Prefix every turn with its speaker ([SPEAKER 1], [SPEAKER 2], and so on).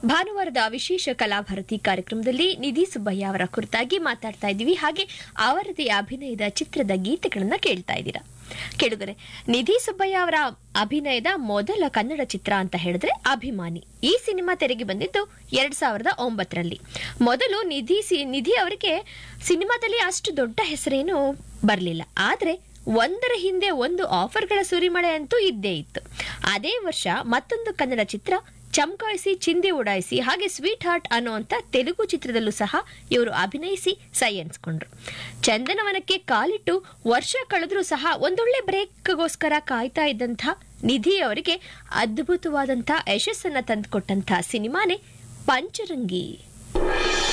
[SPEAKER 1] ಭಾನುವಾರದ ವಿಶೇಷ ಕಲಾಭಾರತಿ ಕಾರ್ಯಕ್ರಮದಲ್ಲಿ ನಿಧಿ ಸುಬ್ಬಯ್ಯ ಅವರ ಕುರಿತಾಗಿ ಮಾತಾಡ್ತಾ ಇದ್ದೀವಿ ಹಾಗೆ ಅವರದೇ ಅಭಿನಯದ ಚಿತ್ರದ ಗೀತೆಗಳನ್ನ ಕೇಳ್ತಾ ಇದ್ದೀರಾ ಕೇಳುಗರೆ ನಿಧಿ ಸುಬ್ಬಯ್ಯ ಅವರ ಅಭಿನಯದ ಮೊದಲ ಕನ್ನಡ ಚಿತ್ರ ಅಂತ ಹೇಳಿದ್ರೆ ಅಭಿಮಾನಿ ಈ ಸಿನಿಮಾ ತೆರೆಗೆ ಬಂದಿದ್ದು ಎರಡ್ ಸಾವಿರದ ಒಂಬತ್ತರಲ್ಲಿ ಮೊದಲು ನಿಧಿ ಸಿ- ನಿಧಿ ಅವರಿಗೆ ಸಿನಿಮಾದಲ್ಲಿ ಅಷ್ಟು ದೊಡ್ಡ ಹೆಸರೇನು ಬರಲಿಲ್ಲ ಆದ್ರೆ ಒಂದರ ಹಿಂದೆ ಒಂದು ಆಫರ್ಗಳ ಸುರಿಮಳೆ ಅಂತೂ ಇದ್ದೇ ಇತ್ತು ಅದೇ ವರ್ಷ ಮತ್ತೊಂದು ಕನ್ನಡ ಚಿತ್ರ ಚಮಕಾಯಿಸಿ ಚಿಂದಿ ಉಡಾಯಿಸಿ ಹಾಗೆ ಸ್ವೀಟ್ ಹಾರ್ಟ್ ಅನ್ನುವಂಥ ತೆಲುಗು ಚಿತ್ರದಲ್ಲೂ ಸಹ ಇವರು ಅಭಿನಯಿಸಿ ಸೈ ಎನ್ಸ್ಕೊಂಡ್ರು ಚಂದನವನಕ್ಕೆ ಕಾಲಿಟ್ಟು ವರ್ಷ ಕಳೆದ್ರೂ ಸಹ ಒಂದೊಳ್ಳೆ ಬ್ರೇಕ್ಗೋಸ್ಕರ ಕಾಯ್ತಾ ಇದ್ದಂಥ ನಿಧಿ ಅವರಿಗೆ ಅದ್ಭುತವಾದಂಥ ಯಶಸ್ಸನ್ನ ತಂದುಕೊಟ್ಟಂಥ ಸಿನಿಮಾನೇ ಪಂಚರಂಗಿ